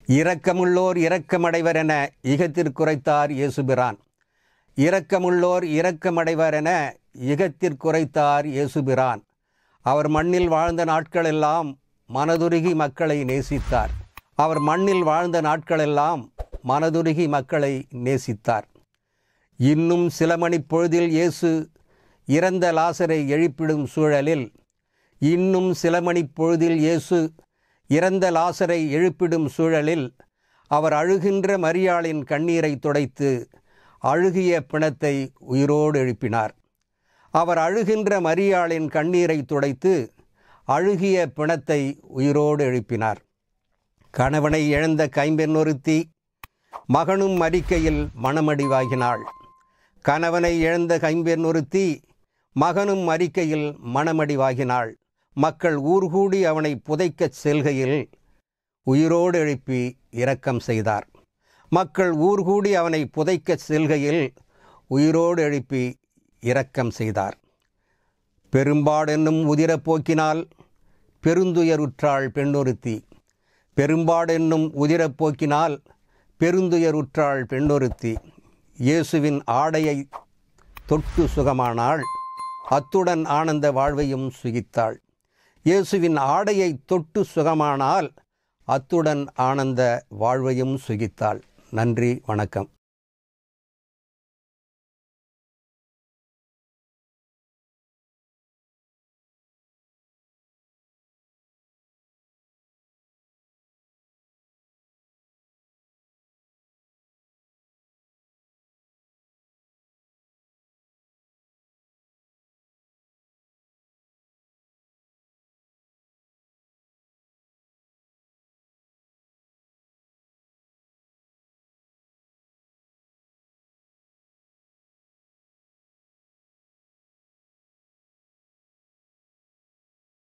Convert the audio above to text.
இரக்கமுள்ளோர் இரக்கமடைவர் என இகத்திற்குரைத்தார் இயேசுபிரான் இரக்கமுள்ளோர் இரக்கமடைவர் என இகத்திற்குரைத்தார் இயேசுபிரான் அவர் மண்ணில் வாழ்ந்த நாட்களெல்லாம் மனதுருகி மக்களை நேசித்தார் அவர் மண்ணில் வாழ்ந்த நாட்களெல்லாம் மனதுருகி மக்களை நேசித்தார் இன்னும் சில மணி பொழுதில் இயேசு இறந்த லாசரை எழுப்பிடும் சூழலில் இன்னும் சில மணி பொழுதில் இயேசு இறந்த லாசரை எழுப்பிடும் சூழலில் அவர் அழுகின்ற மரியாளின் கண்ணீரை துடைத்து அழுகிய பிணத்தை உயிரோடு எழுப்பினார் அவர் அழுகின்ற மரியாளின் கண்ணீரை துடைத்து அழுகிய பிணத்தை உயிரோடு எழுப்பினார் கணவனை இழந்த கைம்பெண் ஒருத்தி மகனும் மறிக்கையில் மணமடிவாகினாள் கணவனை இழந்த கைம்பெண் ஒருத்தி மகனும் மறிக்கையில் மணமடிவாகினாள் மக்கள் ஊர்கூடி அவனை புதைக்கச் செல்கையில் உயிரோடு எழுப்பி இரக்கம் செய்தார் மக்கள் ஊர்கூடி அவனை புதைக்கச் செல்கையில் உயிரோடு எழுப்பி இரக்கம் செய்தார் பெரும்பாடென்னும் உதிரப் போக்கினால் பெருந்துயருற்றாள் பெண்ணொருத்தி பெரும்பாடென்னும் உதிரப் போக்கினால் பெருந்துயருற்றாள் பெண்ணொருத்தி இயேசுவின் ஆடையை தொட்டு சுகமானாள் அத்துடன் ஆனந்த வாழ்வையும் சுகித்தாள் இயேசுவின் ஆடையை தொட்டு சுகமானால் அத்துடன் ஆனந்த வாழ்வையும் சுகித்தாள் நன்றி வணக்கம்